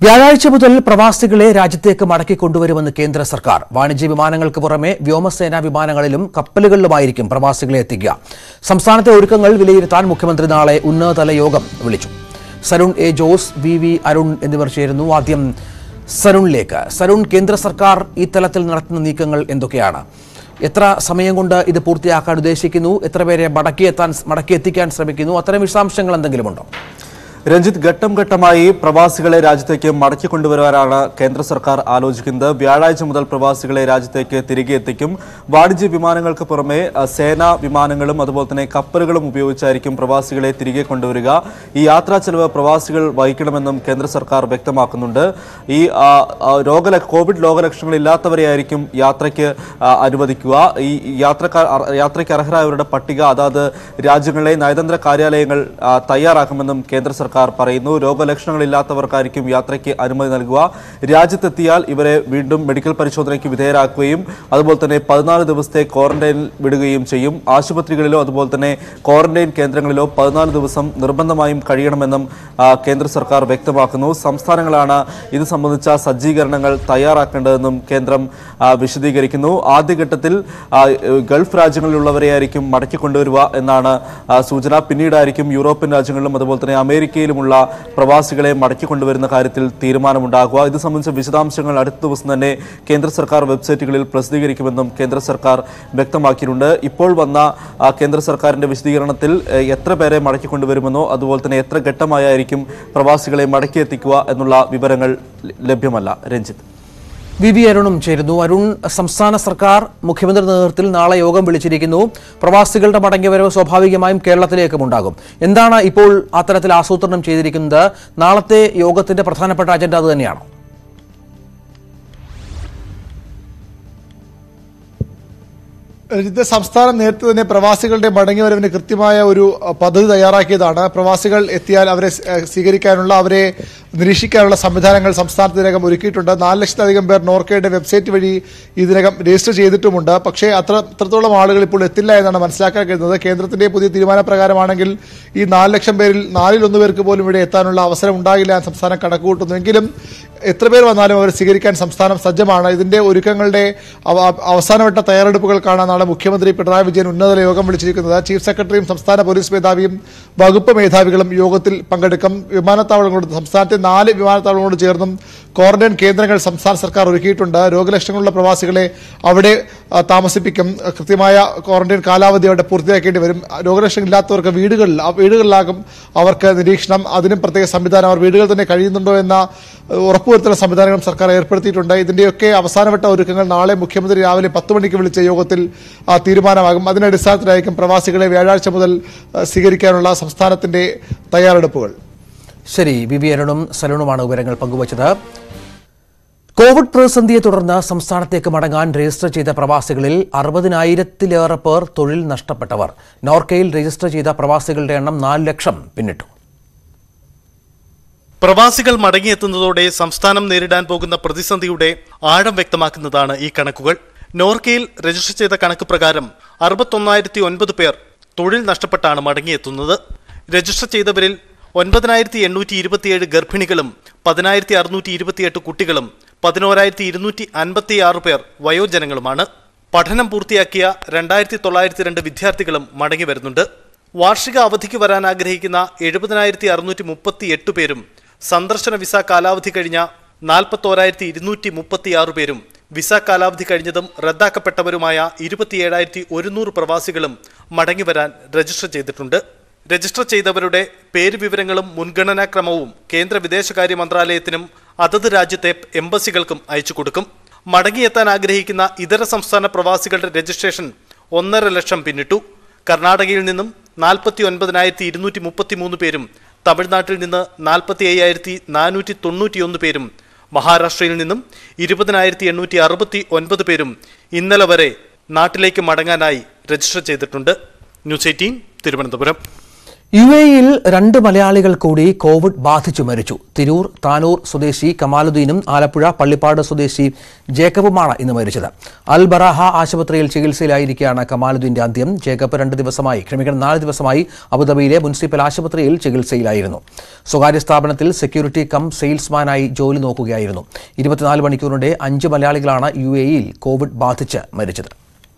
വ്യാഴാഴ്ച മുതൽ പ്രവാസികളെ രാജ്യത്തേക്ക് മടക്കി കൊണ്ടുവരുമെന്ന് കേന്ദ്ര സർക്കാർ വാണിജ്യ വിമാനങ്ങൾക്ക് പുറമെ വ്യോമസേനാ വിമാനങ്ങളിലും കപ്പലുകളിലുമായിരിക്കും പ്രവാസികളെ എത്തിക്കുക സംസ്ഥാനത്തെ ഒരുക്കങ്ങൾ വിലയിരുത്താൻ മുഖ്യമന്ത്രി നാളെ ഉന്നതതല യോഗം വിളിച്ചു Sarun A Jose V V Arun എന്നിവർ ചേരുന്നു ആദ്യം സരുണിലേക്ക് സരുൺ കേന്ദ്ര സർക്കാർ ഈ തലത്തിൽ നടത്തുന്ന നീക്കങ്ങൾ എന്തൊക്കെയാണ് എത്ര സമയം കൊണ്ട് ഇത് പൂർത്തിയാക്കാൻ ഉദ്ദേശിക്കുന്നു എത്ര പേരെ മടക്കിയെത്താൻ മടക്കിയെത്തിക്കാൻ ശ്രമിക്കുന്നു അത്തരം വിശദാംശങ്ങൾ എന്തെങ്കിലുമുണ്ടോ രഞ്ജിത്ത് ഘട്ടം ഘട്ടമായി പ്രവാസികളെ രാജ്യത്തേക്ക് മടക്കി കൊണ്ടുവരാനാണ് കേന്ദ്ര സർക്കാർ ആലോചിക്കുന്നത് വ്യാഴാഴ്ച മുതൽ പ്രവാസികളെ രാജ്യത്തേക്ക് തിരികെ എത്തിക്കും വാണിജ്യ വിമാനങ്ങൾക്ക് പുറമെ അഹ്, സേനാ വിമാനങ്ങളും അതുപോലെ തന്നെ കപ്പലുകളും ഉപയോഗിച്ചായിരിക്കും പ്രവാസികളെ തിരികെ കൊണ്ടുവരിക ഈ യാത്രാ ചെലവ് പ്രവാസികൾ വഹിക്കണമെന്നും കേന്ദ്ര സർക്കാർ വ്യക്തമാക്കുന്നുണ്ട് ഈ ആ, ആ, രോഗ കോവിഡ് രോഗലക്ഷണങ്ങളില്ലാത്തവരെയായിരിക്കും യാത്രയ്ക്ക് ആ, അനുവദിക്കുക ഈ യാത്രക്കാർ അർ- യാത്രയ്ക്ക് അർഹരായവരുടെ പട്ടിക അതാത് രാജ്യങ്ങളിലെ നയതന്ത്ര കാര്യാലയങ്ങൾ ആ, തയ്യാറാക്കുമെന്നും കേന്ദ്ര സർക്കാർ പറയുന്നു രോഗലക്ഷണങ്ങളില്ലാത്തവർക്കായിരിക്കും യാത്രയ്ക്ക് അനുമതി നൽകുക രാജ്യത്തെത്തിയാൽ ഇവരെ വീണ്ടും മെഡിക്കൽ പരിശോധനയ്ക്ക് വിധേയരാക്കുകയും അതുപോലെ തന്നെ പതിനാല് ദിവസത്തെ ക്വാറന്റൈനിൽ വിടുകയും ചെയ്യും ആശുപത്രികളിലോ അതുപോലെ തന്നെ ക്വാറന്റൈൻ കേന്ദ്രങ്ങളിലോ പതിനാല് ദിവസം നിർബന്ധമായും കഴിയണമെന്നും ആ, കേന്ദ്ര സർക്കാർ വ്യക്തമാക്കുന്നു സംസ്ഥാനങ്ങളാണ് ഇത് സംബന്ധിച്ച സജ്ജീകരണങ്ങൾ തയ്യാറാക്കേണ്ടതെന്നും കേന്ദ്രം ആ, വിശദീകരിക്കുന്നു ആദ്യഘട്ടത്തിൽ ആ, ഗൾഫ് രാജ്യങ്ങളിലുള്ളവരെയായിരിക്കും മടക്കി കൊണ്ടുവരിക എന്നാണ് ആ, സൂചന പിന്നീടായിരിക്കും യൂറോപ്യൻ രാജ്യങ്ങളിലും അതുപോലെ തന്നെ അമേരിക്കയിലുമുള്ള പ്രവാസികളെ മടക്കി കൊണ്ടുവരുന്ന കാര്യത്തിൽ തീരുമാനമുണ്ടാകുക ഇത് സംബന്ധിച്ച വിശദാംശങ്ങൾ അടുത്ത ദിവസം തന്നെ കേന്ദ്ര സർക്കാർ വെബ്സൈറ്റുകളിൽ പ്രസിദ്ധീകരിക്കുമെന്നും കേന്ദ്ര സർക്കാർ വ്യക്തമാക്കിയിട്ടുണ്ട് ഇപ്പോൾ വന്ന ആ, കേന്ദ്ര സർക്കാരിന്റെ വിശദീകരണത്തിൽ ഏഹ്, എത്ര പേരെ മടക്കി കൊണ്ടുവരുമെന്നോ അതുപോലെ തന്നെ എത്ര ഘട്ടമായായിരിക്കും പ്രവാസികളെ മടക്കിയെത്തിക്കുക എന്നുള്ള വിവരങ്ങൾ ല- ലഭ്യമല്ല രഞ്ജിത്ത് വി വി അരുണും ചേരുന്നു അരുൺ സംസ്ഥാന സർക്കാർ മുഖ്യമന്ത്രി നേതൃത്വത്തിൽ നാളെ യോഗം വിളിച്ചിരിക്കുന്നു പ്രവാസികളുടെ മടങ്ങിവരവ് സ്വാഭാവികമായും കേരളത്തിലേക്കും ഉണ്ടാകും എന്താണ് ഇപ്പോൾ അത്തരത്തിൽ ആസൂത്രണം ചെയ്തിരിക്കുന്നത് നാളത്തെ യോഗത്തിന്റെ പ്രധാനപ്പെട്ട അജണ്ട അത് തന്നെയാണോ ഇത് സംസ്ഥാനം നേരത്തെ തന്നെ പ്രവാസികളുടെ മടങ്ങിവരവിന് കൃത്യമായ ഒരു അഹ്, പദ്ധതി തയ്യാറാക്കിയതാണ് പ്രവാസികൾ എത്തിയാൽ അവരെ സ്- അഹ് സ്വീകരിക്കാനുള്ള അവരെ നിരീക്ഷിക്കാനുള്ള സംവിധാനങ്ങൾ സംസ്ഥാനത്ത് ഇതിനകം ഒരുക്കിയിട്ടുണ്ട് നാല് ലക്ഷത്തിലധികം പേർ നോർക്കയുടെ വെബ്സൈറ്റ് വഴി ഇതിനകം രജിസ്റ്റർ ചെയ്തിട്ടുമുണ്ട് പക്ഷേ അത്ര അത്രത്തോളം ആളുകൾ ഇപ്പോൾ എത്തില്ല എന്നാണ് മനസ്സിലാക്കാൻ കഴിയുന്നത് കേന്ദ്രത്തിന്റെ പുതിയ തീരുമാനപ്രകാരമാണെങ്കിൽ ഈ നാല് ലക്ഷം പേരിൽ നാലിൽ ഒന്ന് പേർക്ക് പോലും ഇവിടെ എത്താനുള്ള അവസരം ഉണ്ടാകില്ല എന്ന് സംസ്ഥാനം കണക്കുകൂട്ടുന്നു എങ്കിലും എത്ര പേർ വന്നാലും അവർ സ്വീകരിക്കാൻ സംസ്ഥാനം സജ്ജമാണ് ഇതിന്റെ ഒരുക്കങ്ങളുടെ അവ- അവസാനവട്ട തയ്യാറെടുപ്പുകൾക്കാണ് നാളെ മുഖ്യമന്ത്രി പിണറായി വിജയൻ ഉന്നതതല യോഗം വിളിച്ചിരിക്കുന്നത് ചീഫ് സെക്രട്ടറിയും സംസ്ഥാന പോലീസ് മേധാവിയും വകുപ്പ് മേധാവികളും യോഗത്തിൽ പങ്കെടുക്കും വിമാനത്താവളങ്ങളോട് സംസ്ഥാനത്തെ നാല് വിമാനത്താവളങ്ങളോട് ചേർന്നും ക്വാറന്റൈൻ കേന്ദ്രങ്ങൾ സംസ്ഥാന സർക്കാർ ഒരുക്കിയിട്ടുണ്ട് രോഗലക്ഷണങ്ങളുള്ള പ്രവാസികളെ അവിടെ ആ, താമസിപ്പിക്കും കൃത്യമായ ക്വാറന്റൈൻ കാലാവധി അവിടെ പൂർത്തിയാക്കേണ്ടി വരും രോഗലക്ഷണം ഇല്ലാത്തവർക്ക് വീടുകളിൽ ആ വീടുകളിലാകും അവർക്ക് നിരീക്ഷണം അതിനും പ്രത്യേക സംവിധാനം അവർ വീടുകളിൽ തന്നെ കഴിയുന്നുണ്ടോ എന്ന ഏഹ്, ഉറപ്പുവരുത്തുന്ന സംവിധാനങ്ങളും സർക്കാർ ഏർപ്പെടുത്തിയിട്ടുണ്ട് ഇതിന്റെയൊക്കെ അവസാനവട്ട ഒരുക്കങ്ങൾ നാളെ മുഖ്യമന്ത്രി രാവിലെ പത്ത് മണിക്ക് വിളിച്ച യോഗത്തിൽ ആ, തീരുമാനമാകും അതിന്റെ അടിസ്ഥാനത്തിലായിരിക്കും പ്രവാസികളെ വ്യാഴാഴ്ച മുതൽ ആ, സ്വീകരിക്കാനുള്ള സംസ്ഥാനത്തിന്റെ തയ്യാറെടുപ്പുകൾ ശരി വി വി അരുണും സലൂണുമാണ് വിവരങ്ങൾ പങ്കുവച്ചത് കോവിഡ് പ്രതിസന്ധിയെ തുടർന്ന് സംസ്ഥാനത്തേക്ക് മടങ്ങാൻ രജിസ്റ്റർ ചെയ്ത പ്രവാസികളിൽ അറുപതിനായിരത്തിലേറെ പേർ തൊഴിൽ നഷ്ടപ്പെട്ടവർ നോർക്കയിൽ രജിസ്റ്റർ ചെയ്ത പ്രവാസികളുടെ എണ്ണം നാല് ലക്ഷം പിന്നിട്ടു പ്രവാസികൾ മടങ്ങിയെത്തുന്നതോടെ സംസ്ഥാനം നേരിടാൻ പോകുന്ന പ്രതിസന്ധിയുടെ ആഴം വ്യക്തമാക്കുന്നതാണ് ഈ കണക്കുകൾ നോർക്കയിൽ രജിസ്റ്റർ ചെയ്ത കണക്ക് പ്രകാരം അറുപത്തൊന്നായിരത്തി ഒൻപത് പേർ തൊഴിൽ നഷ്ടപ്പെട്ടാണ് മടങ്ങിയെത്തുന്നത് രജിസ്റ്റർ ചെയ്തവരിൽ ഒൻപതിനായിരത്തി എണ്ണൂറ്റി ഇരുപത്തിയേഴ് ഗർഭിണികളും പതിനായിരത്തി അറുന്നൂറ്റി ഇരുപത്തിയെട്ട് കുട്ടികളും പതിനോരായിരത്തി ഇരുന്നൂറ്റി അൻപത്തി ആറ് പേർ വയോജനങ്ങളുമാണ് പഠനം പൂർത്തിയാക്കിയ രണ്ടായിരത്തി തൊള്ളായിരത്തി രണ്ട് വിദ്യാർത്ഥികളും മടങ്ങി വരുന്നുണ്ട് വാർഷിക അവധിക്ക് വരാൻ ആഗ്രഹിക്കുന്ന എഴുപതിനായിരത്തി അറുന്നൂറ്റി മുപ്പത്തി എട്ട് പേരും സന്ദർശന വിസ കാലാവധി കഴിഞ്ഞ നാൽപ്പത്തോരായിരത്തി ഇരുന്നൂറ്റി മുപ്പത്തിയാറ് പേരും വിസ കാലാവധി കഴിഞ്ഞതും റദ്ദാക്കപ്പെട്ടവരുമായ ഇരുപത്തിയേഴായിരത്തി ഒരുന്നൂറ് പ്രവാസികളും മടങ്ങിവരാൻ രജിസ്റ്റർ ചെയ്തിട്ടുണ്ട് രജിസ്റ്റർ ചെയ്തവരുടെ പേര് വിവരങ്ങളും മുൻഗണനാക്രമവും കേന്ദ്ര വിദേശകാര്യ മന്ത്രാലയത്തിനും അതത് രാജ്യത്തെ എംബസികൾക്കും അയച്ചു കൊടുക്കും മടങ്ങിയെത്താൻ ആഗ്രഹിക്കുന്ന ഇതര സംസ്ഥാന പ്രവാസികളുടെ രജിസ്ട്രേഷൻ ഒന്നര ലക്ഷം പിന്നിട്ടു കർണാടകയിൽ നിന്നും നാൽപ്പത്തി ഒൻപതിനായിരത്തി ഇരുന്നൂറ്റി മുപ്പത്തി മൂന്ന് പേരും തമിഴ്നാട്ടിൽ നിന്ന് നാൽപ്പത്തി അയ്യായിരത്തി നാനൂറ്റി തൊണ്ണൂറ്റിയൊന്ന് പേരും മഹാരാഷ്ട്രയിൽ നിന്നും ഇരുപതിനായിരത്തി എണ്ണൂറ്റി അറുപത്തി ഒൻപത് പേരും ഇന്നലെ വരെ നാട്ടിലേക്ക് മടങ്ങാനായി രജിസ്റ്റർ ചെയ്തിട്ടുണ്ട് ന്യൂസ് എയ്റ്റീൻ തിരുവനന്തപുരം യു എയിൽ രണ്ട് മലയാളികൾ കൂടി കോവിഡ് ബാധിച്ചു മരിച്ചു തിരൂർ താനൂർ സ്വദേശി കമാലുദ്ദീനും ആലപ്പുഴ പള്ളിപ്പാട് സ്വദേശി ജേക്കബുമാണ് ഇന്ന് മരിച്ചത് അൽ ബറാഹ ആശുപത്രിയിൽ ചികിത്സയിലായിരിക്കെയാണ് കമാലുദ്ദീന്റെ അന്ത്യം ജേക്കബ് രണ്ട് ദിവസമായി ക്ഷമിക്കണം നാല് ദിവസമായി അബുദാബിയിലെ മുനിസിപ്പൽ ആശുപത്രിയിൽ ചികിത്സയിലായിരുന്നു സ്വകാര്യ സ്ഥാപനത്തിൽ സെക്യൂരിറ്റി കം സെയിൽസ്മാനായി ജോലി നോക്കുകയായിരുന്നു ഇരുപത്തിനാല് മണിക്കൂറിനിടെ അഞ്ച് മലയാളികളാണ് യു എയിൽ കോവിഡ് ബാധിച്ച് മരിച്ചത്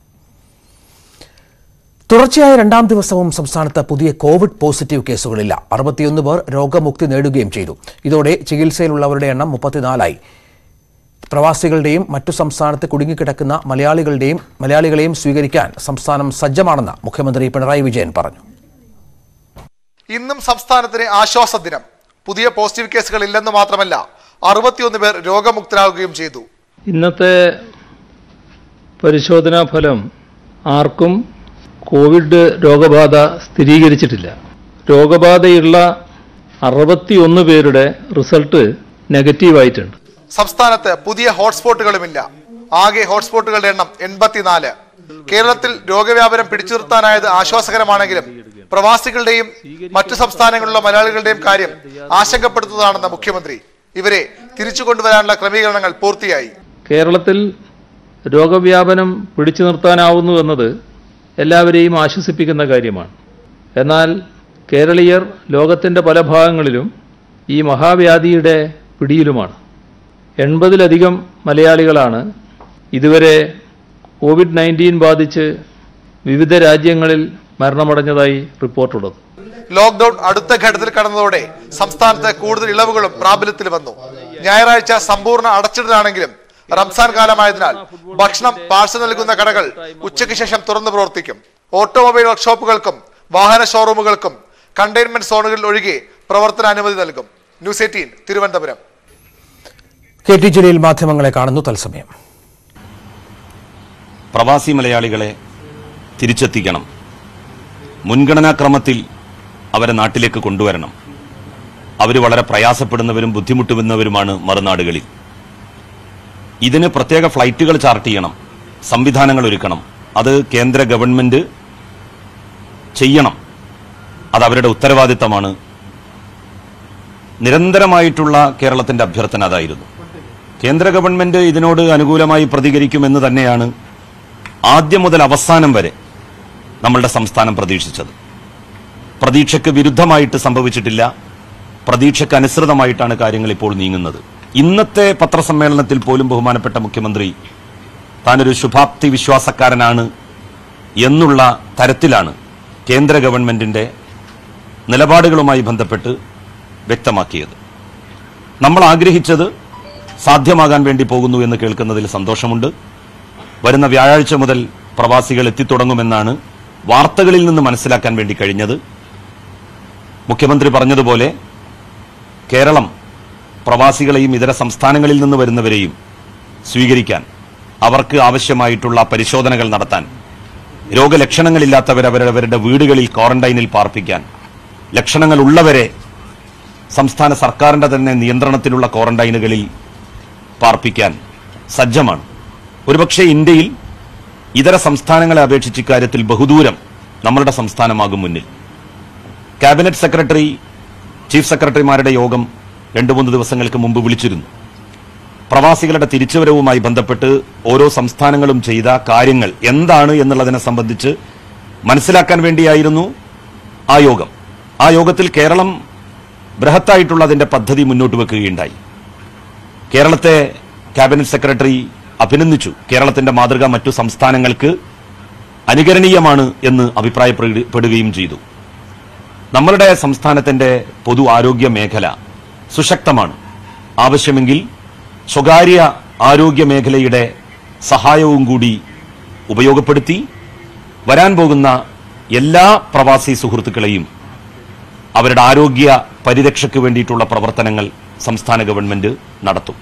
തുടർച്ചയായ രണ്ടാം ദിവസവും സംസ്ഥാനത്ത് പുതിയ കോവിഡ് പോസിറ്റീവ് കേസുകളില്ല അറുപത്തിയൊന്ന് പേർ രോഗമുക്തി നേടുകയും ചെയ്തു ഇതോടെ ചികിത്സയിലുള്ളവരുടെ എണ്ണം മുപ്പത്തിനാലായി പ്രവാസികളുടെയും മറ്റു സംസ്ഥാനത്ത് കുടുങ്ങിക്കിടക്കുന്ന മലയാളികളുടെയും മലയാളികളെയും സ്വീകരിക്കാൻ സംസ്ഥാനം സജ്ജമാണെന്ന് മുഖ്യമന്ത്രി പിണറായി വിജയൻ പറഞ്ഞു ഇന്നും സംസ്ഥാനത്തിന് ആശ്വാസ ദിനം പുതിയ പോസിറ്റീവ് കേസുകൾ ഇല്ലെന്ന് മാത്രമല്ല അറുപത്തിയൊന്ന് പേർ രോഗമുക്തരാകുകയും ചെയ്തു ഇന്നത്തെ പരിശോധനാ ഫലം ആർക്കും കോവിഡ് രോഗബാധ സ്ഥിരീകരിച്ചിട്ടില്ല രോഗബാധയുള്ള അറുപത്തിയൊന്ന് പേരുടെ റിസൾട്ട് നെഗറ്റീവായിട്ടുണ്ട് സംസ്ഥാനത്ത് പുതിയ ഹോട്ട്സ്പോട്ടുകളുമില്ല ആകെ ഹോട്ട്സ്പോട്ടുകളുടെ എണ്ണം എൺപത്തിനാല് കേരളത്തിൽ രോഗവ്യാപനം പിടിച്ചു നിർത്താനായത് ആശ്വാസകരമാണെങ്കിലും പ്രവാസികളുടെയും മറ്റു സംസ്ഥാനങ്ങളിലുള്ള മലയാളികളുടെയും കാര്യം ആശങ്കപ്പെടുത്തുന്നതാണെന്ന് മുഖ്യമന്ത്രി ഇവരെ തിരിച്ചു കൊണ്ടുവരാനുള്ള ക്രമീകരണങ്ങൾ പൂർത്തിയായി കേരളത്തിൽ രോഗവ്യാപനം പിടിച്ചു നിർത്താനാവുന്നു എന്നത് എല്ലാവരെയും ആശ്വസിപ്പിക്കുന്ന കാര്യമാണ് എന്നാൽ കേരളീയർ ലോകത്തിൻ്റെ പല ഭാഗങ്ങളിലും ഈ മഹാവ്യാധിയുടെ പിടിയിലുമാണ് എൺപതിലധികം മലയാളികളാണ് ഇതുവരെ കോവിഡ് നയൻറ്റീൻ ബാധിച്ച് വിവിധ രാജ്യങ്ങളിൽ മരണമടഞ്ഞതായി റിപ്പോർട്ടുള്ളത് ലോക്ഡൌൺ അടുത്ത ഘട്ടത്തിൽ കടന്നതോടെ സംസ്ഥാനത്ത് കൂടുതൽ ഇളവുകളും പ്രാബല്യത്തിൽ വന്നു ഞായറാഴ്ച സമ്പൂർണ്ണ അടച്ചിടലാണെങ്കിലും റംസാൻ കാലമായതിനാൽ ഭക്ഷണം പാഴ്സൽ നൽകുന്ന കടകൾ ഉച്ചയ്ക്ക് ശേഷം തുറന്നു പ്രവർത്തിക്കും ഓട്ടോമൊബൈൽ വർക്ക്ഷോപ്പുകൾക്കും വാഹന ഷോറൂമുകൾക്കും കണ്ടെയ്ൻമെന്റ് സോണുകളിൽ ഒഴികെ പ്രവർത്തന അനുമതി നൽകും news eighteen Thiruvananthapuram K T Jaleel മാധ്യമങ്ങളെ കാണുന്നു തത്സമയം പ്രവാസി മലയാളികളെ തിരിച്ചെത്തിക്കണം മുൻഗണനാക്രമത്തിൽ അവരെ നാട്ടിലേക്ക് കൊണ്ടുവരണം അവർ വളരെ പ്രയാസപ്പെടുന്നവരും ബുദ്ധിമുട്ടുന്നവരുമാണ് മറുനാടുകളിൽ ഇതിന് പ്രത്യേക ഫ്ലൈറ്റുകൾ ചാർട്ട് ചെയ്യണം സംവിധാനങ്ങൾ ഒരുക്കണം അത് കേന്ദ്ര ഗവൺമെന്റ് ചെയ്യണം അത് അവരുടെ ഉത്തരവാദിത്തമാണ് നിരന്തരമായിട്ടുള്ള കേരളത്തിന്റെ അഭ്യർത്ഥന അതായിരുന്നു കേന്ദ്ര ഗവൺമെന്റ് ഇതിനോട് അനുകൂലമായി പ്രതികരിക്കുമെന്ന് തന്നെയാണ് ആദ്യം മുതൽ അവസാനം വരെ നമ്മളുടെ സംസ്ഥാനം പ്രതീക്ഷിച്ചത് പ്രതീക്ഷയ്ക്ക് വിരുദ്ധമായിട്ട് സംഭവിച്ചിട്ടില്ല പ്രതീക്ഷയ്ക്ക് അനുസൃതമായിട്ടാണ് കാര്യങ്ങൾ ഇപ്പോൾ നീങ്ങുന്നത് ഇന്നത്തെ പത്രസമ്മേളനത്തിൽ പോലും ബഹുമാനപ്പെട്ട മുഖ്യമന്ത്രി താനൊരു ശുഭാപ്തി വിശ്വാസക്കാരനാണ് എന്നുള്ള തരത്തിലാണ് കേന്ദ്ര ഗവൺമെന്റിന്റെ നിലപാടുകളുമായി ബന്ധപ്പെട്ട് വ്യക്തമാക്കിയത് നമ്മൾ ആഗ്രഹിച്ചത് സാധ്യമാകാൻ വേണ്ടി പോകുന്നു എന്ന് കേൾക്കുന്നതിൽ സന്തോഷമുണ്ട് വരുന്ന വ്യാഴാഴ്ച മുതൽ പ്രവാസികൾ എത്തിത്തുടങ്ങുമെന്നാണ് വാർത്തകളിൽ നിന്ന് മനസ്സിലാക്കാൻ വേണ്ടി കഴിഞ്ഞത് മുഖ്യമന്ത്രി പറഞ്ഞതുപോലെ കേരളം പ്രവാസികളെയും ഇതര സംസ്ഥാനങ്ങളിൽ നിന്ന് വരുന്നവരെയും സ്വീകരിക്കാൻ അവർക്ക് ആവശ്യമായിട്ടുള്ള പരിശോധനകൾ നടത്താൻ രോഗലക്ഷണങ്ങളില്ലാത്തവരെ അവരവരുടെ വീടുകളിൽ ക്വാറന്റൈനിൽ പാർപ്പിക്കാൻ ലക്ഷണങ്ങൾ ഉള്ളവരെ സംസ്ഥാന സർക്കാരിന്റെ തന്നെ നിയന്ത്രണത്തിലുള്ള ക്വാറന്റൈനുകളിൽ പാർപ്പിക്കാൻ സജ്ജമാണ് ഒരുപക്ഷെ ഇന്ത്യയിൽ ഇതര സംസ്ഥാനങ്ങളെ അപേക്ഷിച്ച് ഇക്കാര്യത്തിൽ ബഹുദൂരം നമ്മളുടെ സംസ്ഥാനമാകും മുന്നിൽ ക്യാബിനറ്റ് സെക്രട്ടറി ചീഫ് സെക്രട്ടറിമാരുടെ യോഗം രണ്ടു മൂന്ന് ദിവസങ്ങൾക്ക് മുമ്പ് വിളിച്ചിരുന്നു പ്രവാസികളുടെ തിരിച്ചുവരവുമായി ബന്ധപ്പെട്ട് ഓരോ സംസ്ഥാനങ്ങളും ചെയ്ത കാര്യങ്ങൾ എന്താണ് എന്നുള്ളതിനെ സംബന്ധിച്ച് മനസ്സിലാക്കാൻ വേണ്ടിയായിരുന്നു ആ യോഗം ആ യോഗത്തിൽ കേരളം ബൃഹത്തായിട്ടുള്ള അതിന്റെ പദ്ധതി മുന്നോട്ട് വെക്കുകയുണ്ടായി കേരളത്തെ ക്യാബിനറ്റ് സെക്രട്ടറി അഭിനന്ദിച്ചു കേരളത്തിന്റെ മാതൃക മറ്റു സംസ്ഥാനങ്ങൾക്ക് അനുകരണീയമാണ് എന്ന് അഭിപ്രായപ്പെടുകയും ചെയ്തു നമ്മളുടെ സംസ്ഥാനത്തിന്റെ പൊതു ആരോഗ്യ മേഖല സുശക്തമാണ് ആവശ്യമെങ്കിൽ സ്വകാര്യ ആരോഗ്യ മേഖലയുടെ സഹായവും കൂടി ഉപയോഗപ്പെടുത്തി വരാൻ പോകുന്ന എല്ലാ പ്രവാസി സുഹൃത്തുക്കളെയും അവരുടെ ആരോഗ്യ പരിരക്ഷയ്ക്ക് വേണ്ടിയിട്ടുള്ള പ്രവർത്തനങ്ങൾ സംസ്ഥാന ഗവൺമെന്റ് നടത്തും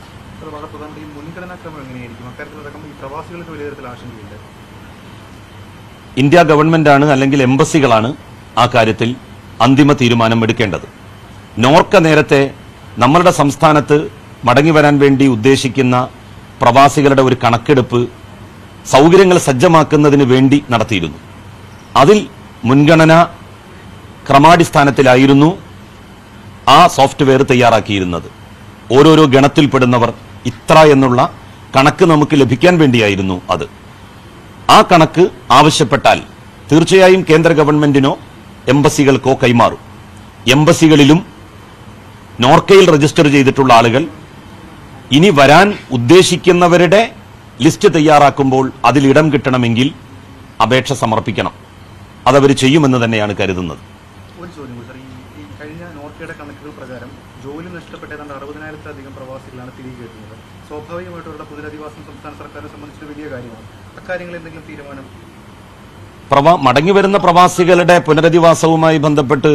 ഇന്ത്യ ഗവൺമെന്റാണ് അല്ലെങ്കിൽ എംബസികളാണ് ആ കാര്യത്തിൽ അന്തിമ തീരുമാനം എടുക്കേണ്ടത് നോർക്ക നേരത്തെ നമ്മളുടെ സംസ്ഥാനത്ത് മടങ്ങി വരാൻ വേണ്ടി ഉദ്ദേശിക്കുന്ന പ്രവാസികളുടെ ഒരു കണക്കെടുപ്പ് സൗകര്യങ്ങൾ സജ്ജമാക്കുന്നതിന് വേണ്ടി നടത്തിയിരുന്നു അതിൽ മുൻഗണന ക്രമാടിസ്ഥാനത്തിലായിരുന്നു ആ സോഫ്റ്റ്വെയർ തയ്യാറാക്കിയിരുന്നത് ഓരോരോ ഗണത്തിൽപ്പെടുന്നവർ ഇത്ര എന്നുള്ള കണക്ക് നമുക്ക് ലഭിക്കാൻ വേണ്ടിയായിരുന്നു അത് ആ കണക്ക് ആവശ്യപ്പെട്ടാൽ തീർച്ചയായും കേന്ദ്ര ഗവൺമെന്റിനോ എംബസികൾക്കോ കൈമാറും എംബസികളിലും നോർക്കയിൽ രജിസ്റ്റർ ചെയ്തിട്ടുള്ള ആളുകൾ ഇനി വരാൻ ഉദ്ദേശിക്കുന്നവരുടെ ലിസ്റ്റ് തയ്യാറാക്കുമ്പോൾ അതിൽ ഇടം കിട്ടണമെങ്കിൽ അപേക്ഷ സമർപ്പിക്കണം അതവർ ചെയ്യുമെന്ന് തന്നെയാണ് കരുതുന്നത് ഒരു ചോദ്യം കൂടി സാർ ഈ ഈ കഴിഞ്ഞ നോർക്കയുടെ കണക്കുകൾ പ്രകാരം ജോലി നഷ്ടപ്പെട്ട ഏതാണ്ട് അറുപതിനായിരത്തിലധികം പ്രവാസികളാണ് തിരികെ എത്തുന്നത് സ്വാഭാവികമായിട്ടുള്ള പുനരധിവാസം സംസ്ഥാന സർക്കാരിനെ സംബന്ധിച്ചൊരു വലിയ കാര്യമാണ് അക്കാര്യങ്ങളിൽ എന്തെങ്കിലും തീരുമാനം പ്രവാ മടങ്ങി വരുന്ന പ്രവാസികളുടെ പുനരധിവാസവുമായി ബന്ധപ്പെട്ട്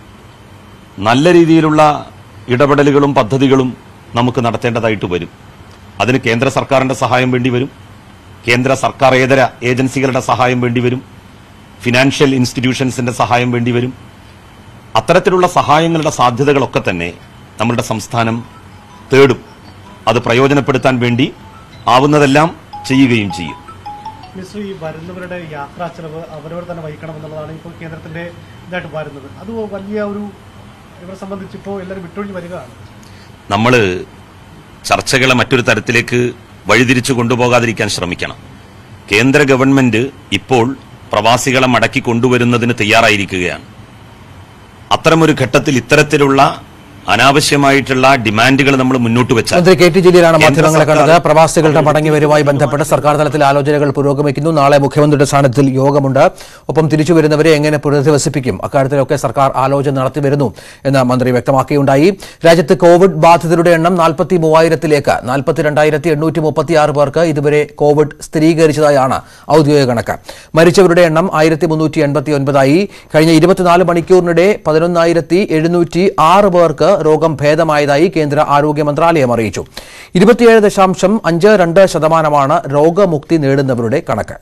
നല്ല രീതിയിലുള്ള ഇടപെടലുകളും പദ്ധതികളും നമുക്ക് നടത്തേണ്ടതായിട്ട് വരും അതിന് കേന്ദ്ര സർക്കാരിന്റെ സഹായം വേണ്ടി വരും കേന്ദ്ര സർക്കാർ ഏതര ഏജൻസികളുടെ സഹായം വേണ്ടി വരും ഫിനാൻഷ്യൽ ഇൻസ്റ്റിറ്റ്യൂഷൻസിന്റെ സഹായം വേണ്ടി വരും അത്തരത്തിലുള്ള സഹായങ്ങളുടെ സാധ്യതകളൊക്കെ തന്നെ നമ്മളുടെ സംസ്ഥാനം തേടും അത് പ്രയോജനപ്പെടുത്താൻ വേണ്ടി ആവുന്നതെല്ലാം ചെയ്യുകയും ചെയ്യും മിസ്റ്റർ ഈ വരുന്നവരുടെ യാത്രാ ചെലവ് അവരവർ തന്നെ വഹിക്കണം എന്നുള്ളതാണ് ഇപ്പോൾ കേന്ദ്രത്തിന്റെ ഇതായിട്ട് വരുന്നത് അത് വലിയ ഒരു ഇവരെ സംബന്ധിച്ച് ഇപ്പോൾ എല്ലാവരും വിട്ടൊഴിഞ്ഞ് വരികയാണ് നമ്മൾ ചർച്ചകളെ മറ്റൊരു തരത്തിലേക്ക് വഴിതിരിച്ചു കൊണ്ടുപോകാതിരിക്കാൻ ശ്രമിക്കണം കേന്ദ്ര ഗവൺമെന്റ് ഇപ്പോൾ പ്രവാസികളെ മടക്കി കൊണ്ടുവരുന്നതിന് തയ്യാറായിരിക്കുകയാണ് അത്തരമൊരു ഘട്ടത്തിൽ ഇത്തരത്തിലുള്ള അനാവശ്യമായിട്ടുള്ള ഡിമാൻഡുകൾ നമ്മൾ മുന്നോട്ട് വെച്ചാൽ മന്ത്രി കെ ടി ജലീലാണ് കേന്ദ്ര മാധ്യമങ്ങളെ സർക്കാർ കണ്ടത് പ്രവാസികളുടെ മടങ്ങിവരുമായി ബന്ധപ്പെട്ട് സർക്കാർ തലത്തിൽ ആലോചനകൾ പുരോഗമിക്കുന്നു നാളെ മുഖ്യമന്ത്രിയുടെ സാന്നിധ്യത്തിൽ യോഗമുണ്ട് ഒപ്പം തിരിച്ചു വരുന്നവരെ എങ്ങനെ പുനരധിവസിപ്പിക്കും അക്കാര്യത്തിലൊക്കെ സർക്കാർ ആലോചന നടത്തി വരുന്നു എന്ന് മന്ത്രി വ്യക്തമാക്കുകയുണ്ടായി രാജ്യത്ത് കോവിഡ് ബാധിതരുടെ എണ്ണം നാൽപ്പത്തി മൂവായിരത്തിലേക്ക് നാൽപ്പത്തിരണ്ടായിരത്തി എണ്ണൂറ്റി മുപ്പത്തിയാറ് പേർക്ക് ഇതുവരെ കോവിഡ് സ്ഥിരീകരിച്ചതായാണ് ഔദ്യോഗിക കണക്ക് മരിച്ചവരുടെ എണ്ണം ആയിരത്തി മുന്നൂറ്റി എൺപത്തി ഒൻപതായി കഴിഞ്ഞ ഇരുപത്തിനാല് മണിക്കൂറിനിടെ പതിനൊന്നായിരത്തി എഴുന്നൂറ്റി ആറ് പേർക്ക് രോഗം ഭേദമായതായി കേന്ദ്ര ആരോഗ്യ മന്ത്രാലയം അറിയിച്ചു ഇരുപത്തിയേഴ് ദശാംശം അഞ്ച് രണ്ട് ശതമാനമാണ് രോഗമുക്തി നേടുന്നവരുടെ കണക്ക്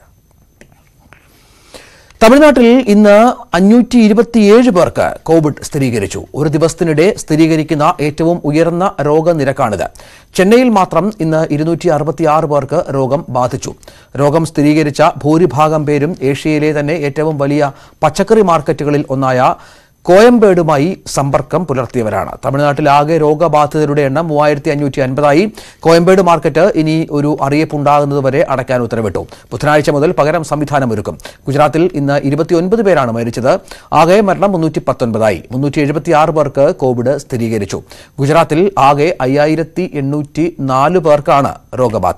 തമിഴ്നാട്ടിൽ ഇന്ന് അഞ്ഞൂറ്റി ഇരുപത്തിയേഴ് പേർക്ക് കോവിഡ് സ്ഥിരീകരിച്ചു ഒരു ദിവസത്തിനിടെ സ്ഥിരീകരിക്കുന്ന ഏറ്റവും ഉയർന്ന രോഗനിരക്കാണിത് ചെന്നൈയിൽ മാത്രം ഇന്ന് ഇരുന്നൂറ്റി അറുപത്തിയാറ് പേർക്ക് രോഗം ബാധിച്ചു രോഗം സ്ഥിരീകരിച്ച ഭൂരിഭാഗം പേരും ഏഷ്യയിലെ തന്നെ ഏറ്റവും വലിയ പച്ചക്കറി മാർക്കറ്റുകളിൽ ഒന്നായ കോയമ്പേടുമായി സമ്പർക്കം പുലർത്തിയവരാണ് തമിഴ്നാട്ടിൽ ആകെ രോഗബാധിതരുടെ എണ്ണം മൂവായിരത്തി അഞ്ഞൂറ്റി അൻപതായി കോയമ്പേട് മാർക്കറ്റ് ഇനി ഒരു അറിയിപ്പുണ്ടാകുന്നതുവരെ അടയ്ക്കാൻ ഉത്തരവിട്ടു ബുധനാഴ്ച മുതൽ പകരം സംവിധാനം ഒരുക്കും ഗുജറാത്തിൽ ഇന്ന് ഇരുപത്തിയൊൻപത് പേരാണ് മരിച്ചത് ആകെ മരണം മുന്നൂറ്റി പത്തൊൻപതായി മുന്നൂറ്റി എഴുപത്തിയാറ് പേർക്ക് കോവിഡ് സ്ഥിരീകരിച്ചു ഗുജറാത്തിൽ ആകെ അയ്യായിരത്തി എണ്ണൂറ്റി നാല് പേർക്കാണ് രോഗബാധ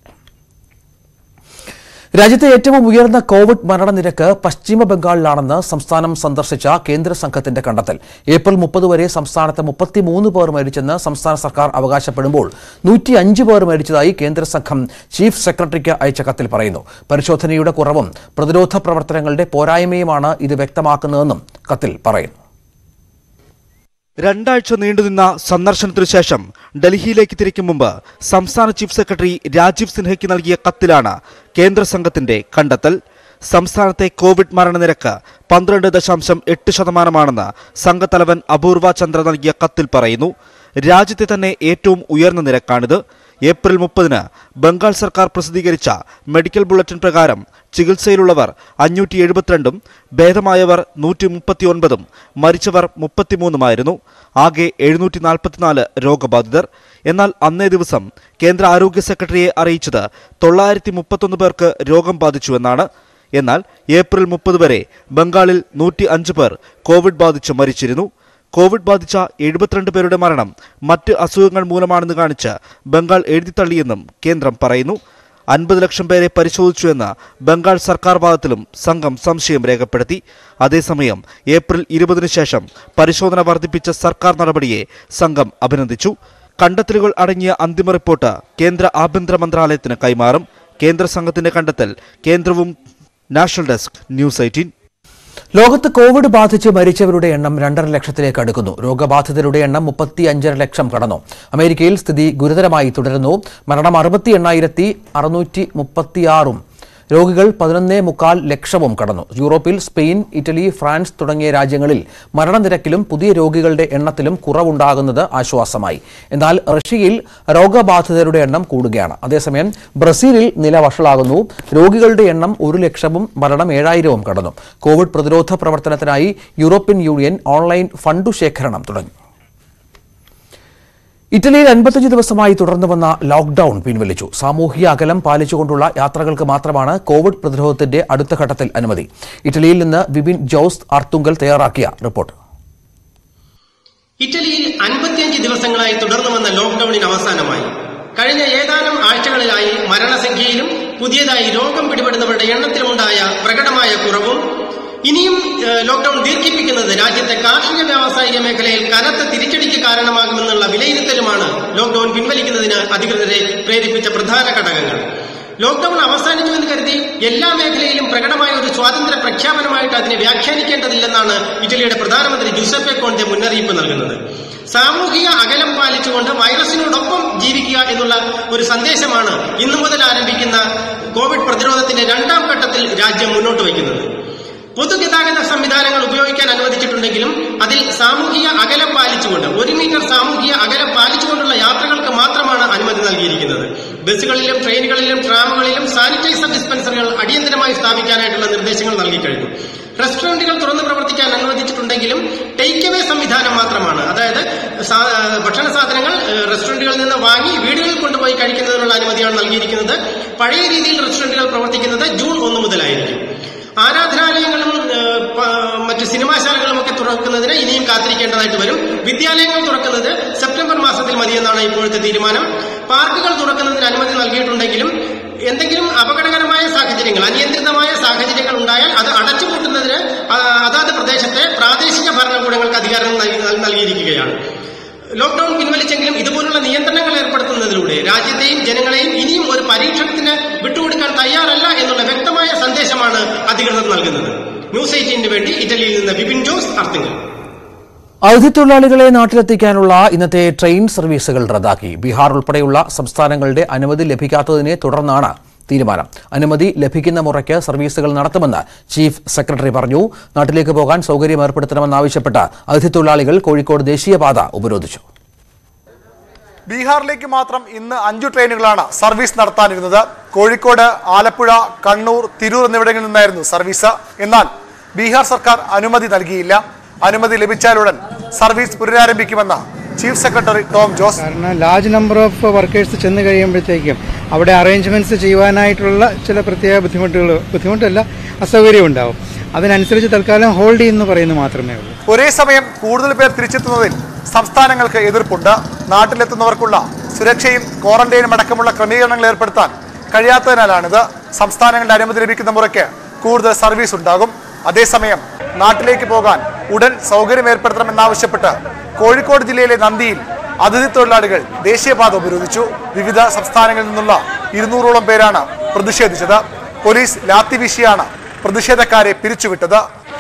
രാജ്യത്തെ ഏറ്റവും ഉയർന്ന കോവിഡ് മരണനിരക്ക് പശ്ചിമ ബംഗാളിലാണെന്ന് സംസ്ഥാനം സന്ദർശിച്ച കേന്ദ്ര സംഘത്തിന്റെ കണ്ടെത്തൽ ഏപ്രിൽ മുപ്പത് വരെ സംസ്ഥാനത്ത് മുപ്പത്തിമൂന്ന് പേർ മരിച്ചെന്ന് സംസ്ഥാന സർക്കാർ അവകാശപ്പെടുമ്പോൾ നൂറ്റി അഞ്ച് പേർ മരിച്ചതായി കേന്ദ്ര സംഘം ചീഫ് സെക്രട്ടറിക്ക് അയച്ച കത്തിൽ പറയുന്നു പരിശോധനയുടെ കുറവും പ്രതിരോധ പ്രവർത്തനങ്ങളുടെ പോരായ്മയുമാണ് ഇത് വ്യക്തമാക്കുന്നതെന്നും കത്തിൽ പറയുന്നു രണ്ടാഴ്ച നീണ്ടുനിന്ന സന്ദർശനത്തിനു ശേഷം ഡൽഹിയിലേക്ക് തിരിക്കും മുമ്പ് സംസ്ഥാന ചീഫ് സെക്രട്ടറി രാജീവ് സിൻഹയ്ക്ക് നൽകിയ കത്തിലാണ് കേന്ദ്ര സംഘത്തിന്റെ കണ്ടെത്തൽ സംസ്ഥാനത്തെ കോവിഡ് മരണനിരക്ക് പന്ത്രണ്ട് ദശാംശം എട്ട് ശതമാനമാണെന്ന് സംഘത്തലവൻ അപൂർവ ചന്ദ്ര നൽകിയ കത്തിൽ പറയുന്നു രാജ്യത്തെ തന്നെ ഏറ്റവും ഉയർന്ന നിരക്കാണിത് ഏപ്രിൽ മുപ്പതിന് ബംഗാൾ സർക്കാർ പ്രസിദ്ധീകരിച്ച മെഡിക്കൽ ബുള്ളറ്റിൻ പ്രകാരം ചികിത്സയിലുള്ളവർ അഞ്ഞൂറ്റി എഴുപത്തിരണ്ടും ഭേദമായവർ നൂറ്റി മുപ്പത്തിയൊൻപതും മരിച്ചവർ മുപ്പത്തിമൂന്നുമായിരുന്നു ആകെ എഴുന്നൂറ്റി നാൽപ്പത്തിനാല് രോഗബാധിതർ എന്നാൽ അന്നേ ദിവസം കേന്ദ്ര ആരോഗ്യ സെക്രട്ടറിയെ അറിയിച്ചത് തൊള്ളായിരത്തി മുപ്പത്തൊന്ന് പേർക്ക് രോഗം ബാധിച്ചുവെന്നാണ് എന്നാൽ ഏപ്രിൽ മുപ്പത് വരെ ബംഗാളിൽ നൂറ്റി അഞ്ച് പേർ കോവിഡ് ബാധിച്ച് മരിച്ചിരുന്നു കോവിഡ് ബാധിച്ച എഴുപത്തിരണ്ട് പേരുടെ മരണം മറ്റ് അസുഖങ്ങൾ മൂലമാണെന്ന് കാണിച്ച് ബംഗാൾ എഴുതിത്തള്ളിയെന്നും കേന്ദ്രം പറയുന്നു അൻപത് ലക്ഷം പേരെ പരിശോധിച്ചുവെന്ന് ബംഗാൾ സർക്കാർ വാദത്തിലും സംഘം സംശയം രേഖപ്പെടുത്തി അതേസമയം ഏപ്രിൽ ഇരുപതിനു ശേഷം പരിശോധന വർദ്ധിപ്പിച്ച സർക്കാർ നടപടിയെ സംഘം അഭിനന്ദിച്ചു കണ്ടെത്തലുകൾ അടങ്ങിയ അന്തിമ റിപ്പോർട്ട് കേന്ദ്ര ആഭ്യന്തര മന്ത്രാലയത്തിന് കൈമാറും കേന്ദ്ര സംഘത്തിന്റെ കണ്ടെത്തൽ കേന്ദ്രവും നാഷണൽ ഡെസ്ക് ന്യൂസ് എയ്റ്റീൻ ലോകത്ത് കോവിഡ് ബാധിച്ച് മരിച്ചവരുടെ എണ്ണം രണ്ടര ലക്ഷത്തിലേക്ക് അടുക്കുന്നു രോഗബാധിതരുടെ എണ്ണം മുപ്പത്തി അഞ്ചര ലക്ഷം കടന്നു അമേരിക്കയിൽ സ്ഥിതി ഗുരുതരമായി തുടരുന്നു മരണം അറുപത്തി എണ്ണായിരത്തി അറുന്നൂറ്റി മുപ്പത്തിയാറും രോഗികൾ പതിനൊന്നേ മുക്കാൽ ലക്ഷവും കടന്നു യൂറോപ്പിൽ സ്പെയിൻ ഇറ്റലി ഫ്രാൻസ് തുടങ്ങിയ രാജ്യങ്ങളിൽ മരണനിരക്കിലും പുതിയ രോഗികളുടെ എണ്ണത്തിലും കുറവുണ്ടാകുന്നത് ആശ്വാസമായി എന്നാൽ റഷ്യയിൽ രോഗബാധിതരുടെ എണ്ണം കൂടുകയാണ് അതേസമയം ബ്രസീലിൽ നില വഷളാകുന്നു രോഗികളുടെ എണ്ണം ഒരു ലക്ഷവും മരണം ഏഴായിരവും കടന്നു കോവിഡ് പ്രതിരോധ പ്രവർത്തനത്തിനായി യൂറോപ്യൻ യൂണിയൻ ഓൺലൈൻ ഫണ്ടു ശേഖരണം തുടങ്ങി ഇറ്റലിയിൽ അൻപത്തഞ്ച് ദിവസമായി തുടർന്നു വന്ന ലോക്ഡൌൺ പിൻവലിച്ചു സാമൂഹിക അകലം പാലിച്ചുകൊണ്ടുള്ള യാത്രകൾക്ക് മാത്രമാണ് കോവിഡ് പ്രതിരോധത്തിന്റെ അടുത്ത ഘട്ടത്തിൽ അനുമതി ഇറ്റലിയിൽ നിന്ന് വിപിൻ ജോസ് അർത്തുങ്കൽ തയ്യാറാക്കിയ റിപ്പോർട്ട് ഇറ്റലിയിൽ അൻപത്തിയഞ്ച് ദിവസങ്ങളായി തുടർന്നു വന്ന ലോക്ഡൌണിന് അവസാനമായി കഴിഞ്ഞ ഏതാനും ആഴ്ചകളിലായി മരണസംഖ്യയിലും പുതിയതായി രോഗം പിടിപെടുന്നവരുടെ എണ്ണത്തിലുമുണ്ടായ പ്രകടമായ കുറവും ഇനിയും ഏഹ്, ലോക്ഡൌൺ ദീർഘിപ്പിക്കുന്നത് രാജ്യത്തെ കാർഷിക വ്യാവസായിക മേഖലയിൽ കനത്ത തിരിച്ചടിക്ക് കാരണമാകുമെന്നുള്ള വിലയിരുത്തലുമാണ് ലോക്ഡൌൺ പിൻവലിക്കുന്നതിന് അധികൃതരെ പ്രേരിപ്പിച്ച പ്രധാന ഘടകങ്ങൾ ലോക്ഡൌൺ അവസാനിച്ചു എന്ന് കരുതി എല്ലാ മേഖലയിലും പ്രകടമായ ഒരു സ്വാതന്ത്ര്യ പ്രഖ്യാപനമായിട്ട് അതിനെ വ്യാഖ്യാനിക്കേണ്ടതില്ലെന്നാണ് ഇറ്റലിയുടെ പ്രധാനമന്ത്രി ജുസപ്പെ കോണ്ടെ മുന്നറിയിപ്പ് നൽകുന്നത് സാമൂഹിക അകലം പാലിച്ചുകൊണ്ട് വൈറസിനോടൊപ്പം ജീവിക്കുക എന്നുള്ള ഒരു സന്ദേശമാണ് ഇന്നു മുതൽ ആരംഭിക്കുന്ന കോവിഡ് പ്രതിരോധത്തിന്റെ രണ്ടാം ഘട്ടത്തിൽ രാജ്യം മുന്നോട്ട് വയ്ക്കുന്നത് പൊതുഗതാഗത സംവിധാനങ്ങൾ ഉപയോഗിക്കാൻ അനുവദിച്ചിട്ടുണ്ടെങ്കിലും അതിൽ സാമൂഹിക അകലം പാലിച്ചുകൊണ്ട് ഒരു മീറ്റർ സാമൂഹിക അകലം പാലിച്ചുകൊണ്ടുള്ള യാത്രകൾക്ക് മാത്രമാണ് അനുമതി നൽകിയിരിക്കുന്നത് ബസ്സുകളിലും ട്രെയിനുകളിലും ട്രാമുകളിലും സാനിറ്റൈസർ ഡിസ്പെൻസറുകൾ അടിയന്തരമായി സ്ഥാപിക്കാനായിട്ടുള്ള നിർദ്ദേശങ്ങൾ നൽകിക്കഴിഞ്ഞു റെസ്റ്റോറന്റുകൾ തുറന്ന് പ്രവർത്തിക്കാൻ അനുവദിച്ചിട്ടുണ്ടെങ്കിലും ടേക്ക് അവേ സംവിധാനം മാത്രമാണ് അതായത് സാ- ഭക്ഷണ സാധനങ്ങൾ ഏഹ്, റെസ്റ്റോറന്റുകളിൽ നിന്ന് വാങ്ങി വീടുകളിൽ കൊണ്ടുപോയി കഴിക്കുന്നതിനുള്ള അനുമതിയാണ് നൽകിയിരിക്കുന്നത് പഴയ രീതിയിൽ റെസ്റ്റോറന്റുകൾ പ്രവർത്തിക്കുന്നത് ജൂൺ ഒന്ന് മുതലായിരിക്കും ആരാധനാലയങ്ങളും ഏഹ്, പ- മറ്റ് സിനിമാശാലകളും ഒക്കെ തുറക്കുന്നതിന് ഇനിയും കാത്തിരിക്കേണ്ടതായിട്ട് വരും വിദ്യാലയങ്ങൾ തുറക്കുന്നത് സെപ്റ്റംബർ മാസത്തിൽ മതിയെന്നാണ് ഇപ്പോഴത്തെ തീരുമാനം പാർക്കുകൾ തുറക്കുന്നതിന് അനുമതി നൽകിയിട്ടുണ്ടെങ്കിലും എന്തെങ്കിലും അപകടകരമായ സാഹചര്യങ്ങൾ അനിയന്ത്രിതമായ സാഹചര്യങ്ങൾ ഉണ്ടായാൽ അത് അടച്ചുപൂട്ടുന്നതിന് ആ, അതാത് പ്രദേശത്തെ പ്രാദേശിക ഭരണകൂടങ്ങൾക്ക് അധികാരം നൽകി- നൽകിയിരിക്കുകയാണ് ലോക്ഡൌൺ പിൻവലിച്ചെങ്കിലും ഇതുപോലുള്ള നിയന്ത്രണങ്ങൾ ഏർപ്പെടുത്തുന്നതിലൂടെ രാജ്യത്തെയും ജനങ്ങളെയും ഇനിയും ഒരു പരീക്ഷണത്തിന് വിട്ടുകൊടുക്കാൻ തയ്യാറല്ല എന്നുള്ള വ്യക്തമായ സന്ദേശമാണ് അധികൃതർ നൽകുന്നത് ന്യൂസ് എയ്റ്റീന് വേണ്ടി ഇറ്റലിയിൽ നിന്ന് വിപിൻ ജോസ് അർത്തിങ്കൽ അതിഥിത്തൊഴിലാളികളെ നാട്ടിലെത്തിക്കാനുള്ള ഇന്നത്തെ ട്രെയിൻ സർവീസുകൾ റദ്ദാക്കി ബീഹാർ ഉൾപ്പെടെയുള്ള സംസ്ഥാനങ്ങളുടെ അനുമതി ലഭിക്കാത്തതിനെ തുടർന്നാണ് തീരുമാനം അനുമതി ലഭിക്കുന്ന മുറയ്ക്ക് സർവീസുകൾ നടത്തുമെന്ന് ചീഫ് സെക്രട്ടറി പറഞ്ഞു നാട്ടിലേക്ക് പോകാൻ സൗകര്യം ഏർപ്പെടുത്തണമെന്നാവശ്യപ്പെട്ട് അതിഥിത്തൊഴിലാളികൾ കോഴിക്കോട് ദേശീയപാത ഉപരോധിച്ചു ബീഹാറിലേക്ക് മാത്രം ഇന്ന് അഞ്ചു ട്രെയിനുകളാണ് സർവീസ് നടത്താനിരുന്നത് കോഴിക്കോട് ആലപ്പുഴ കണ്ണൂർ തിരൂർ എന്നിവിടങ്ങളിൽ നിന്നായിരുന്നു സർവീസ് എന്നാൽ ബീഹാർ സർക്കാർ അനുമതി നൽകിയില്ല അനുമതി ലഭിച്ചാലുടൻ സർവീസ് പുനരാരംഭിക്കുമെന്ന് ചീഫ് സെക്രട്ടറി ടോം ജോസ് കാരണം ലാർജ് നമ്പർ ഓഫ് വർക്കേഴ്സ് ചെന്ന് കഴിയുമ്പോഴത്തേക്കും അവിടെ അറേഞ്ച്മെൻറ്റ്സ് ചെയ്യുവാനായിട്ടുള്ള ചില പ്രത്യേക ബുദ്ധിമുട്ടുകൾ ബുദ്ധിമുട്ടല്ല അസൗകര്യം ഉണ്ടാവും അതിനനുസരിച്ച് തൽക്കാലം ഹോൾഡ് ചെയ്യുന്നു പറയുന്നു മാത്രമേ ഉള്ളൂ ഒരേ സമയം കൂടുതൽ പേർ തിരിച്ചെത്തുന്നതിൽ സംസ്ഥാനങ്ങൾക്ക് എതിർപ്പുണ്ട് നാട്ടിലെത്തുന്നവർക്കുള്ള സുരക്ഷയും ക്വാറന്റൈനും അടക്കമുള്ള ക്രമീകരണങ്ങൾ ഏർപ്പെടുത്താൻ കഴിയാത്തതിനാലാണിത് സംസ്ഥാനങ്ങളുടെ അനുമതി ലഭിക്കുന്ന മുറയ്ക്ക് കൂടുതൽ സർവീസ് ഉണ്ടാകും അതേസമയം നാട്ടിലേക്ക് പോകാൻ ഉടൻ സൗകര്യം ഏർപ്പെടുത്തണമെന്നാവശ്യപ്പെട്ട് കോഴിക്കോട് ജില്ലയിലെ നന്ദിയിൽ അതിഥി തൊഴിലാളികൾ ദേശീയപാത ഉപരോധിച്ചു വിവിധ സംസ്ഥാനങ്ങളിൽ നിന്നുള്ള ഇരുന്നൂറോളം പേരാണ് പ്രതിഷേധിച്ചത് പോലീസ് ലാത്തി വീശിയാണ് പ്രതിഷേധക്കാരെ പിരിച്ചുവിട്ടത്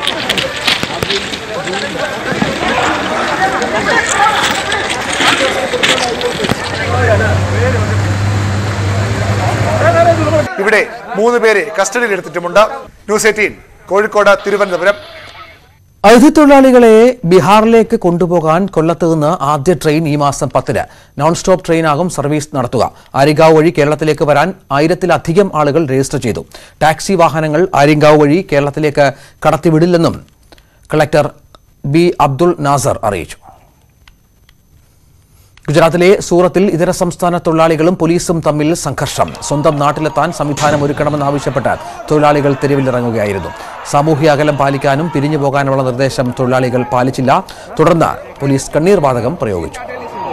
ഇവിടെ മൂന്ന് പേരെ കസ്റ്റഡിയിൽ എടുത്തിട്ടുമുണ്ട് ന്യൂസ് എയ്റ്റീൻ കോഴിക്കോട് തിരുവനന്തപുരം അതിഥിത്തൊഴിലാളികളെ ബീഹാറിലേക്ക് കൊണ്ടുപോകാൻ കൊല്ലത്ത് നിന്ന് ആദ്യ ട്രെയിൻ ഈ മാസം പത്തിന് നോൺ സ്റ്റോപ്പ് ട്രെയിനാകും സർവീസ് നടത്തുക ആര്യങ്കാവ് വഴി കേരളത്തിലേക്ക് വരാൻ ആയിരത്തിലധികം ആളുകൾ രജിസ്റ്റർ ചെയ്തു ടാക്സി വാഹനങ്ങൾ ആര്യങ്കാവ് വഴി കേരളത്തിലേക്ക് കടത്തിവിടില്ലെന്നും കളക്ടർ ബി അബ്ദുൾ നാസർ അറിയിച്ചു ഗുജറാത്തിലെ സൂറത്തിൽ ഇതര സംസ്ഥാന തൊഴിലാളികളും പോലീസും തമ്മിൽ സംഘർഷം സ്വന്തം നാട്ടിലെത്താൻ സംവിധാനം ഒരുക്കണമെന്നാവശ്യപ്പെട്ട് തൊഴിലാളികൾ തെരുവിലിറങ്ങുകയായിരുന്നു സാമൂഹ്യ അകലം പാലിക്കാനും പിരിഞ്ഞു പോകാനുള്ള നിർദ്ദേശം തൊഴിലാളികൾ പാലിച്ചില്ല തുടർന്ന് പോലീസ് കണ്ണീർ വാതകം പ്രയോഗിച്ചു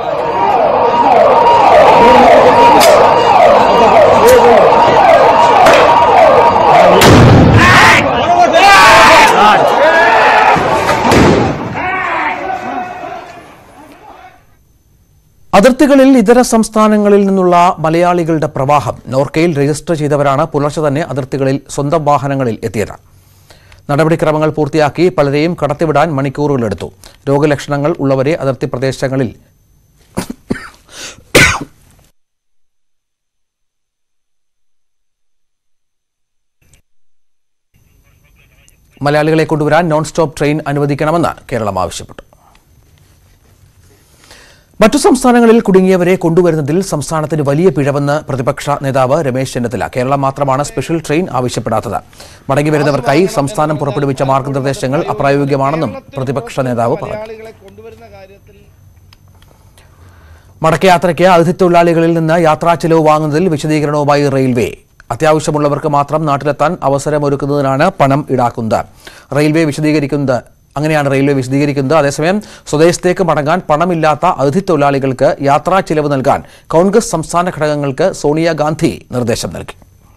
അതിർത്തികളിൽ ഇതര സംസ്ഥാനങ്ങളിൽ നിന്നുള്ള മലയാളികളുടെ പ്രവാഹം നോർക്കയിൽ രജിസ്റ്റർ ചെയ്തവരാണ് പുലർച്ചെ തന്നെ അതിർത്തികളിൽ സ്വന്തം വാഹനങ്ങളിൽ എത്തിയത് നടപടിക്രമങ്ങൾ പൂർത്തിയാക്കി പലരെയും കടത്തിവിടാൻ മണിക്കൂറുകളെടുത്തു രോഗലക്ഷണങ്ങൾ ഉള്ളവരെ അതിർത്തി പ്രദേശങ്ങളിൽ മലയാളികളെ കൊണ്ടുവരാൻ നോൺ സ്റ്റോപ്പ് ട്രെയിൻ അനുവദിക്കണമെന്ന് കേരളം ആവശ്യപ്പെട്ടു മറ്റു സംസ്ഥാനങ്ങളിൽ കുടുങ്ങിയവരെ കൊണ്ടുവരുന്നതിൽ സംസ്ഥാനത്തിന് വലിയ പിഴവെന്ന് പ്രതിപക്ഷ നേതാവ് രമേശ് ചെന്നിത്തല കേരളം മാത്രമാണ് സ്പെഷ്യൽ ട്രെയിൻ ആവശ്യപ്പെടാത്തത് മടങ്ങിവരുന്നവർക്കായി സംസ്ഥാനം പുറപ്പെടുവിച്ച മാർഗനിർദ്ദേശങ്ങൾ അപ്രായോഗികമാണെന്നും പ്രതിപക്ഷ നേതാവ് പറഞ്ഞു മടക്കയാത്രയ്ക്ക് അതിഥിത്തൊഴിലാളികളിൽ നിന്ന് യാത്രാ ചെലവ് വാങ്ങുന്നതിൽ വിശദീകരണവുമായി റെയിൽവേ അത്യാവശ്യമുള്ളവർക്ക് മാത്രം നാട്ടിലെത്താൻ അവസരമൊരുക്കുന്നതിനാണ് പണം ഈടാക്കുന്നത് റെയിൽവേ വിശദീകരിക്കുന്നത് അങ്ങനെയാണ് റെയിൽവേ വിശദീകരിക്കുന്നത് അതേസമയം സ്വദേശത്തേക്ക് മടങ്ങാൻ പണമില്ലാത്ത അതിഥിത്തൊഴിലാളികൾക്ക് യാത്രാ ചെലവ് നൽകാൻ കോൺഗ്രസ് സംസ്ഥാന ഘടകങ്ങൾക്ക് സോണിയാഗാന്ധി നിർദ്ദേശം നൽകി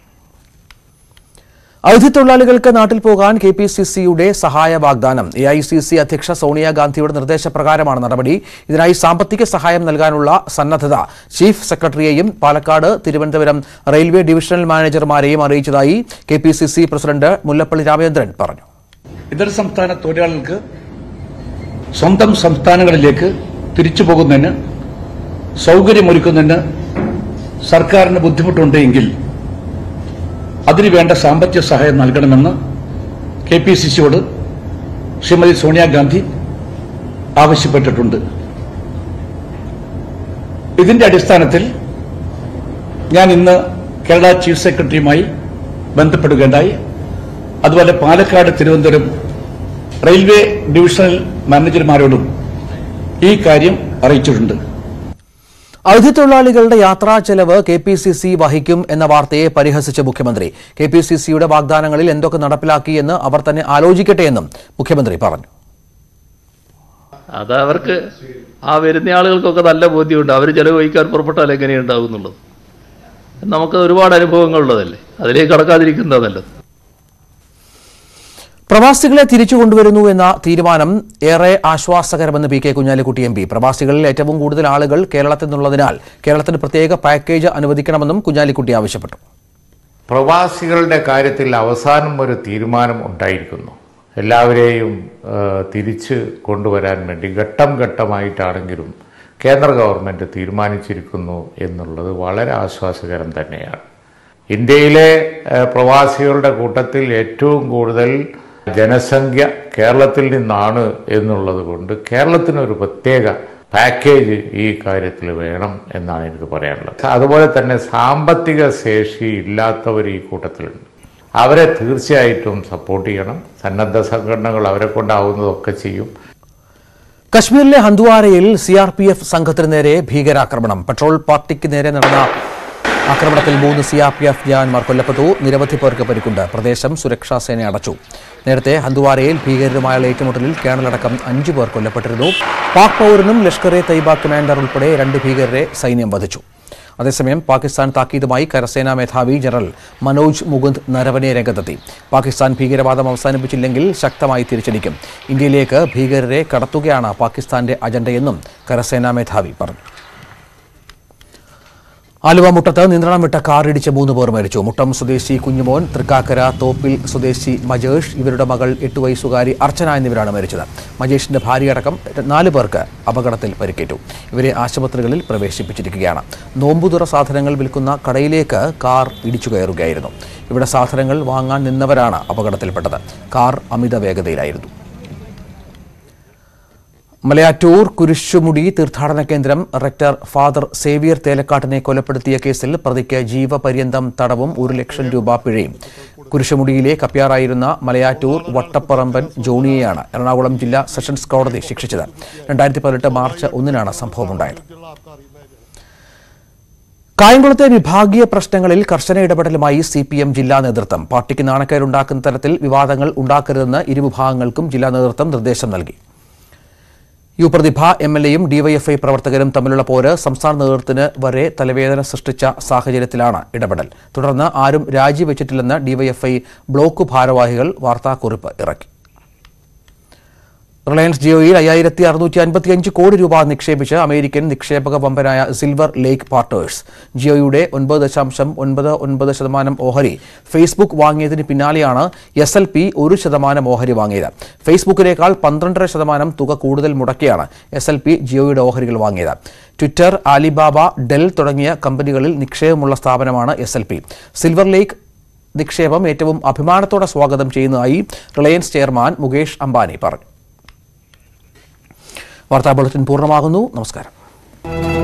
അതിഥിത്തൊഴിലാളികൾക്ക് നാട്ടിൽ പോകാൻ കെ പി സി സിയുടെ സഹായ വാഗ്ദാനം എ ഐ സി സി അധ്യക്ഷ സോണിയാഗാന്ധിയുടെ നിർദ്ദേശപ്രകാരമാണ് നടപടി ഇതിനായി സാമ്പത്തിക സഹായം നൽകാനുള്ള സന്നദ്ധത ചീഫ് സെക്രട്ടറിയെയും പാലക്കാട് തിരുവനന്തപുരം റെയിൽവേ ഡിവിഷണൽ മാനേജർമാരെയും അറിയിച്ചതായി K P C C president Mullappally Ramachandran പറഞ്ഞു ഇതര സംസ്ഥാന തൊഴിലാളികൾക്ക് സ്വന്തം സംസ്ഥാനങ്ങളിലേക്ക് തിരിച്ചു പോകുന്നതിന് സൗകര്യമൊരുക്കുന്നതിന് സർക്കാരിന് ബുദ്ധിമുട്ടുണ്ടെങ്കിൽ അതിനു വേണ്ട സാമ്പത്തിക സഹായം നൽകണമെന്ന് കെ പി സി സിയോട് ശ്രീമതി സോണിയാഗാന്ധി ആവശ്യപ്പെട്ടിട്ടുണ്ട് ഇതിന്റെ അടിസ്ഥാനത്തിൽ ഞാൻ ഇന്ന് കേരള ചീഫ് സെക്രട്ടറിയുമായി ബന്ധപ്പെടുകയുണ്ടായി അതുപോലെ പാലക്കാട് തിരുവനന്തപുരം റെയിൽവേ ഡിവിഷണൽ മാനേജർമാരോടും ഈ കാര്യം അറിയിച്ചിട്ടുണ്ട് അതിഥിത്തൊഴിലാളികളുടെ യാത്രാ ചെലവ് കെ പി സി സി വഹിക്കും എന്ന വാർത്തയെ പരിഹസിച്ച മുഖ്യമന്ത്രി കെ പി സി സിയുടെ വാഗ്ദാനങ്ങളിൽ എന്തൊക്കെ നടപ്പിലാക്കി എന്ന് അവർ തന്നെ ആലോചിക്കട്ടെ എന്നും മുഖ്യമന്ത്രി പറഞ്ഞു അത് അവർക്ക് ആ വരുന്ന ആളുകൾക്കൊക്കെ നല്ല ബോധ്യമുണ്ട് അവർ ചെലവ് വഹിക്കാൻ പുറപ്പെട്ടാൽ എങ്ങനെയുണ്ടാവും എന്നുള്ളത് നമുക്ക് ഒരുപാട് അനുഭവങ്ങളുള്ളതല്ലേ അതിലേക്ക് കടക്കാതിരിക്കുന്നത് നല്ലത് പ്രവാസികളെ തിരിച്ചു കൊണ്ടുവരുന്നു എന്ന തീരുമാനം ഏറെ ആശ്വാസകരമെന്ന് P K Kunhalikutty M P പ്രവാസികളിൽ ഏറ്റവും കൂടുതൽ ആളുകൾ കേരളത്തിൽ നിന്നുള്ളതിനാൽ കേരളത്തിന് പ്രത്യേക പാക്കേജ് അനുവദിക്കണമെന്നും കുഞ്ഞാലിക്കുട്ടി ആവശ്യപ്പെട്ടു പ്രവാസികളുടെ കാര്യത്തിൽ അവസാനം ഒരു തീരുമാനം ഉണ്ടായിരിക്കുന്നു എല്ലാവരെയും ആ, തിരിച്ച് കൊണ്ടുവരാൻ വേണ്ടി ഘട്ടം ഘട്ടമായിട്ടാണെങ്കിലും കേന്ദ്ര ഗവൺമെൻറ് തീരുമാനിച്ചിരിക്കുന്നു എന്നുള്ളത് വളരെ ആശ്വാസകരം തന്നെയാണ് ഇന്ത്യയിലെ ആ, പ്രവാസികളുടെ കൂട്ടത്തിൽ ഏറ്റവും കൂടുതൽ ജനസംഖ്യ കേരളത്തിൽ നിന്നാണ് എന്നുള്ളത് കൊണ്ട് കേരളത്തിനൊരു പ്രത്യേക പാക്കേജ് ഈ കാര്യത്തിൽ വേണം എന്നാണ് എനിക്ക് പറയാനുള്ളത് അതുപോലെ തന്നെ സാമ്പത്തിക ശേഷി ഇല്ലാത്തവർ ഈ കൂട്ടത്തിലുണ്ട് അവരെ തീർച്ചയായിട്ടും സപ്പോർട്ട് ചെയ്യണം സന്നദ്ധ സംഘടനകൾ അവരെ കൊണ്ടാവുന്നതൊക്കെ ചെയ്യും കശ്മീരിലെ ഹന്ദ്വാരയിൽ സി ആർ പി എഫ് സംഘത്തിന് നേരെ ഭീകരാക്രമണം പെട്രോൾ പാർട്ടിക്ക് നേരെ നടന്ന ആക്രമണത്തിൽ മൂന്ന് സി ആർ പി എഫ് ജവാന്മാർ കൊല്ലപ്പെട്ടു നിരവധി പേർക്ക് പരിക്കുണ്ട് പ്രദേശം സുരക്ഷാ സേന അടച്ചു നേരത്തെ ഹന്ദ്വാരയിൽ ഭീകരരുമായുള്ള ഏറ്റുമുട്ടലിൽ കേണലടക്കം അഞ്ചു പേർ കൊല്ലപ്പെട്ടിരുന്നു പാക് പൗരനും ലഷ്കർ എ തൈബ കമാൻഡർ ഉൾപ്പെടെ രണ്ട് ഭീകരരെ സൈന്യം വധിച്ചു അതേസമയം പാകിസ്ഥാൻ താക്കീതുമായി കരസേനാ മേധാവി ജനറൽ മനോജ് മുകുന്ദ് നരവനെ രംഗത്തെത്തി പാകിസ്ഥാൻ ഭീകരവാദം അവസാനിപ്പിച്ചില്ലെങ്കിൽ ശക്തമായി തിരിച്ചടിക്കും ഇന്ത്യയിലേക്ക് ഭീകരരെ കടത്തുകയാണ് പാകിസ്ഥാന്റെ അജണ്ടയെന്നും കരസേനാ മേധാവി പറഞ്ഞു ആലുവ മുട്ടത്ത് നിയന്ത്രണം വിട്ട കാർ ഇടിച്ച് മൂന്ന് പേർ മരിച്ചു മുട്ടം സ്വദേശി കുഞ്ഞുമോൻ തൃക്കാക്കര തോപ്പിൽ സ്വദേശി മജേഷ് ഇവരുടെ മകൾ എട്ട് വയസ്സുകാരി അർച്ചന എന്നിവരാണ് മരിച്ചത് മജേഷിന്റെ ഭാര്യയടക്കം നാല് പേർക്ക് അപകടത്തിൽ പരിക്കേറ്റു ഇവരെ ആശുപത്രികളിൽ പ്രവേശിപ്പിച്ചിരിക്കുകയാണ് നോമ്പുതുറ സാധനങ്ങൾ വിൽക്കുന്ന കടയിലേക്ക് കാർ ഇടിച്ചു കയറുകയായിരുന്നു ഇവിടെ സാധനങ്ങൾ വാങ്ങാൻ നിന്നവരാണ് അപകടത്തിൽപ്പെട്ടത് കാർ അമിത വേഗതയിലായിരുന്നു മലയാറ്റൂർ കുരിശുമുടി തീർത്ഥാടന കേന്ദ്രം റെക്ടർ ഫാദർ സേവിയർ തേലക്കാട്ടിനെ കൊലപ്പെടുത്തിയ കേസിൽ പ്രതിക്ക് ജീവപര്യന്തം തടവും ഒരു ലക്ഷം രൂപ പിഴയും കുരിശുമുടിയിലെ കപ്യാറായിരുന്ന മലയാറ്റൂർ വട്ടപ്പറമ്പൻ ജോണിയെയാണ് എറണാകുളം ജില്ലാ സെഷൻസ് കോടതി ശിക്ഷിച്ചത് രണ്ടായിരത്തി പതിനെട്ട് മാർച്ച് ഒന്നിനാണ് സംഭവമുണ്ടായത് കായംകുളത്തെ വിഭാഗീയ പ്രശ്നങ്ങളിൽ കർശന ഇടപെടലുമായി സി പി എം ജില്ലാ നേതൃത്വം പാർട്ടിക്ക് നാണക്കേടുണ്ടാക്കുന്ന തരത്തിൽ വിവാദങ്ങൾ ഉണ്ടാക്കരുതെന്ന് ഇരുവിഭാഗങ്ങൾക്കും ജില്ലാ നേതൃത്വം നിർദ്ദേശം നൽകി യു പ്രതിഭ എം എൽ എയും ഡിവൈഎഫ്ഐ പ്രവർത്തകരും തമ്മിലുള്ള പോര് സംസ്ഥാന നേതൃത്വത്തിന് വരെ തലവേദന സൃഷ്ടിച്ച സാഹചര്യത്തിലാണ് ഇടപെടൽ തുടർന്ന് ആരും രാജിവെച്ചിട്ടില്ലെന്ന് ഡിവൈഎഫ്ഐ ബ്ലോക്ക് ഭാരവാഹികൾ വാർത്താക്കുറിപ്പ് ഇറക്കി റിലയൻസ് ജിയോയിൽ അയ്യായിരത്തി അറുന്നൂറ്റി അൻപത്തിയഞ്ച് കോടി രൂപ നിക്ഷേപിച്ച് അമേരിക്കൻ നിക്ഷേപക വമ്പനായ സിൽവർ ലേക്ക് പാർട്ടേഴ്സ് ജിയോയുടെ ഒൻപത് ദശാംശം ഒൻപത് ഒൻപത് ശതമാനം ഓഹരി ഫേസ്ബുക്ക് വാങ്ങിയതിന് പിന്നാലെയാണ് എസ് എൽ പി ഒരു ശതമാനം ഓഹരി വാങ്ങിയത് ഫേസ്ബുക്കിനേക്കാൾ പന്ത്രണ്ടര ശതമാനം തുക കൂടുതൽ മുടക്കിയാണ് എസ് എൽ പി ജിയോയുടെ ഓഹരികൾ വാങ്ങിയത് ട്വിറ്റർ ആലിബാബ ഡെൽ തുടങ്ങിയ കമ്പനികളിൽ നിക്ഷേപമുള്ള സ്ഥാപനമാണ് S L P Silver Lake നിക്ഷേപം ഏറ്റവും അഭിമാനത്തോടെ സ്വാഗതം ചെയ്യുന്നതായി റിലയൻസ് ചെയർമാൻ മുകേഷ് അംബാനി പറഞ്ഞു വാർത്താ ബുള്ളറ്റിൻ പൂർണ്ണമാകുന്നു നമസ്കാരം